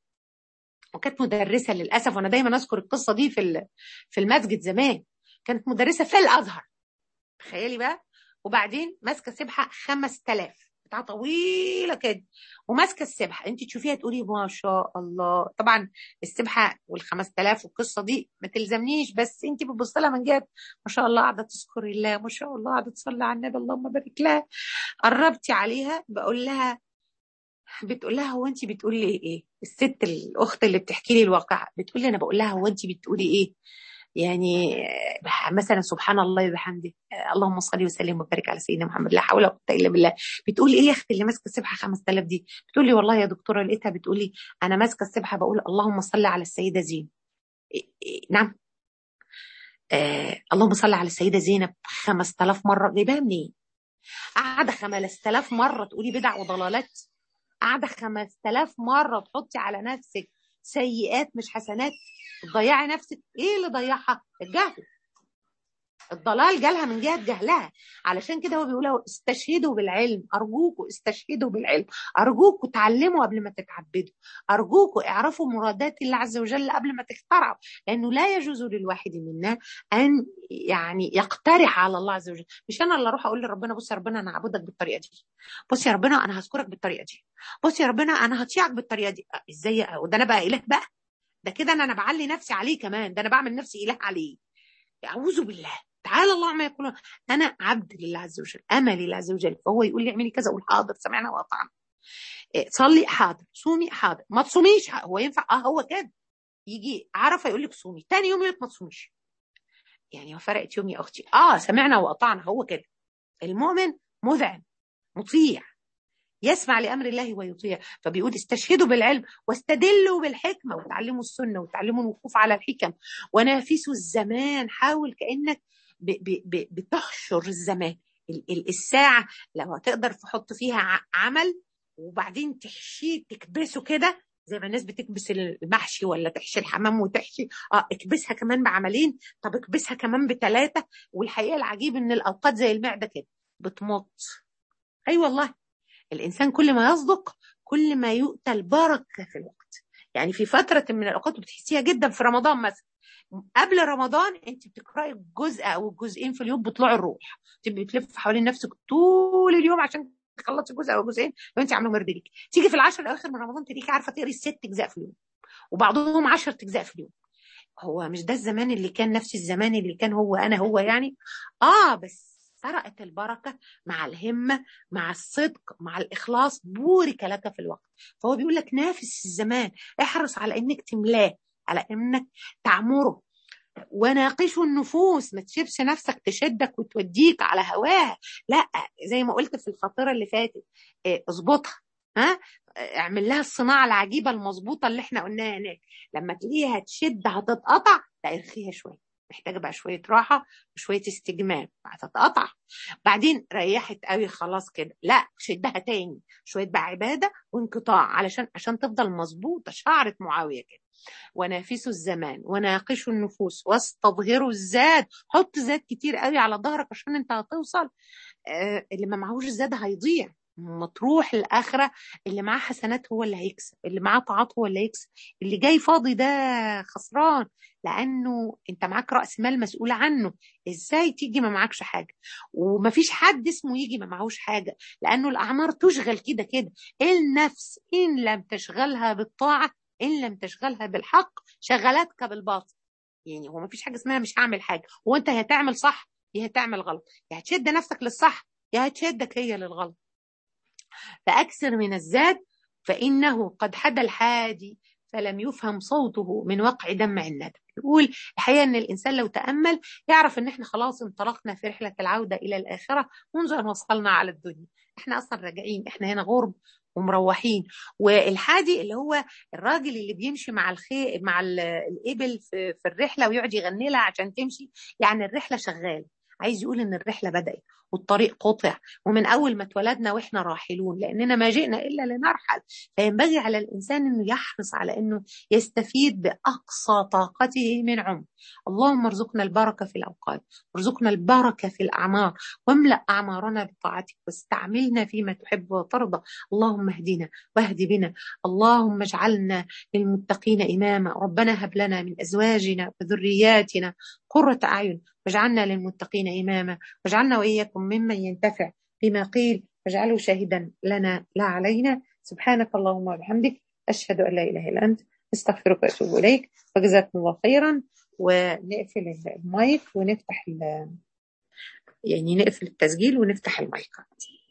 وكانت مدرسه للاسف وانا دايما اذكر القصه دي في في المسجد زمان كانت مدرسه في الازهر تخيلي بقى وبعدين ماسكه سبحه 5000 بتاع طويله كده وماسكه السبحه انت تشوفيها تقولي ما شاء الله طبعا السبحه وال 5000 والقصه دي ما تلزمنيش بس انت بتبص لها من جهه ما شاء الله قاعده تذكر الله ما شاء الله قاعده تصلي على النبي اللهم بارك لها قربتي عليها بقول لها بتقول لها هو انت بتقولي ايه الست الاخت اللي بتحكي لي الواقع بتقول لي انا بقول لها هو انت بتقولي ايه يعني مثلا سبحان الله وبحمده اللهم صل وسلم وبارك على سيدنا محمد لا حول ولا قوه الا بالله بتقول ايه يا اختي اللي ماسكه السبحه 5000 دي بتقول لي والله يا دكتوره لقيتها بتقول لي انا ماسكه السبحه بقول اللهم صل على السيده زين إيه إيه نعم آه اللهم صل على السيده زينب 5000 مره جايباها منين قاعده 5000 مره تقولي بدع وضلالات قاعده 5000 مره تحطي على نفسك سيئات مش حسنات تضيعي نفسك ايه اللي ضيعها الجهل الضلال جالها من جهه جهلها علشان كده هو بيقول استشهدوا بالعلم ارجوكوا استشهدوا بالعلم ارجوكوا تعلموا قبل ما تتعبدوا ارجوكوا اعرفوا مرادات الله عز وجل قبل ما تخترعوا لانه لا يجوز للواحد منا ان يعني يقترح على الله عز وجل مش انا اللي اروح اقول لربنا بص يا ربنا انا هعبدك بالطريقه دي بص يا ربنا انا هذكرك بالطريقه دي بص يا ربنا انا هطيعك بالطريقه دي ازاي وده انا بقى اله بقى ده كده انا انا بعلي نفسي عليه كمان ده انا بعمل نفسي اله عليه اعوذ بالله تعالى الله ما يقولون انا عبد لله عز وجل انا لله عز وجل فهو يقول لي اعملي كذا اقول حاضر سمعنا واطعنا صلي حاضر صومي حاضر ما تصوميش هو ينفع اه هو كده يجي عرفه يقول لك صومي تاني يوم يقول لك ما تصوميش يعني هو فرقت يوم يا اختي اه سمعنا واطعنا هو كده المؤمن مذعن مطيع يسمع لامر الله ويطيع فبيقول استشهدوا بالعلم واستدلوا بالحكمه وتعلموا السنه وتعلموا الوقوف على الحكم ونافسوا الزمان حاول كانك بتحشر الزمان الساعه لو هتقدر تحط فيها عمل وبعدين تحشيه تكبسه كده زي ما الناس بتكبس المحشي ولا تحشي الحمام وتحشي اه اكبسها كمان بعملين طب اكبسها كمان بثلاثه والحقيقه العجيب ان الاوقات زي المعده كده بتمط اي أيوة والله الانسان كل ما يصدق كل ما يؤتى البركه في الوقت يعني في فتره من الاوقات بتحسيها جدا في رمضان مثلا قبل رمضان انت بتقراي الجزء او الجزئين في اليوم بيطلعوا الروح تبقي بتلف حوالين نفسك طول اليوم عشان تخلصي جزء او جزئين لو انت عامله مرد ليك تيجي في العشر الاواخر من رمضان تلاقيكي عارفه تقري ست اجزاء في اليوم وبعضهم 10 اجزاء في اليوم هو مش ده الزمان اللي كان نفس الزمان اللي كان هو انا هو يعني اه بس سرقت البركة مع الهمة مع الصدق مع الإخلاص بورك لك في الوقت فهو بيقول لك نافس الزمان احرص على إنك تملاه على إنك تعمره وناقشوا النفوس ما تسيبش نفسك تشدك وتوديك على هواها لا زي ما قلت في الفطيرة اللي فاتت اظبطها ها اعمل لها الصناعة العجيبة المظبوطة اللي احنا قلناها هناك لما تلاقيها تشد هتتقطع لا ارخيها شوية محتاجه بقى شويه راحه وشويه استجمام هتتقطع بعدين ريحت قوي خلاص كده لا شدها تاني شويه بقى عباده وانقطاع علشان عشان تفضل مظبوطه شعره معاويه كده ونافسوا الزمان وناقشوا النفوس واستظهروا الزاد حط زاد كتير قوي على ظهرك عشان انت هتوصل آه اللي ما معهوش زاد هيضيع مطروح الاخره اللي معاه حسنات هو اللي هيكسب اللي معاه طاعات هو اللي هيكسب اللي جاي فاضي ده خسران لانه انت معاك راس مال مسؤول عنه ازاي تيجي ما معكش حاجه ومفيش حد اسمه يجي ما معهوش حاجه لانه الاعمار تشغل كده كده النفس ان لم تشغلها بالطاعه ان لم تشغلها بالحق شغلتك بالباطل يعني هو مفيش حاجه اسمها مش هعمل حاجه هو انت هتعمل صح يا هتعمل غلط يا هتشد نفسك للصح يا هتشدك هي للغلط فأكثر من الزاد فإنه قد حدا الحادي فلم يفهم صوته من وقع دمع الندم يقول الحقيقة أن الإنسان لو تأمل يعرف أن إحنا خلاص انطلقنا في رحلة العودة إلى الآخرة منذ أن وصلنا على الدنيا إحنا أصلا راجعين إحنا هنا غرب ومروحين والحادي اللي هو الراجل اللي بيمشي مع الخي مع الإبل في, في الرحلة ويقعد يغني لها عشان تمشي يعني الرحلة شغالة عايز يقول ان الرحله بدات والطريق قطع ومن اول ما اتولدنا واحنا راحلون لاننا ما جئنا الا لنرحل فينبغي على الانسان انه يحرص على انه يستفيد باقصى طاقته من عمر اللهم ارزقنا البركه في الاوقات وارزقنا البركه في الاعمار واملا اعمارنا بطاعتك واستعملنا فيما تحب وترضى اللهم اهدنا واهد بنا اللهم اجعلنا للمتقين اماما ربنا هب لنا من ازواجنا وذرياتنا قرة اعين واجعلنا للمتقين اماما واجعلنا واياكم وإياكم ممن ينتفع بما قيل واجعله شاهدا لنا لا علينا سبحانك اللهم وبحمدك أشهد أن لا إله إلا أنت استغفرك وأتوب إليك وجزاكم الله خيرا ونقفل المايك ونفتح يعني نقفل التسجيل ونفتح المايكات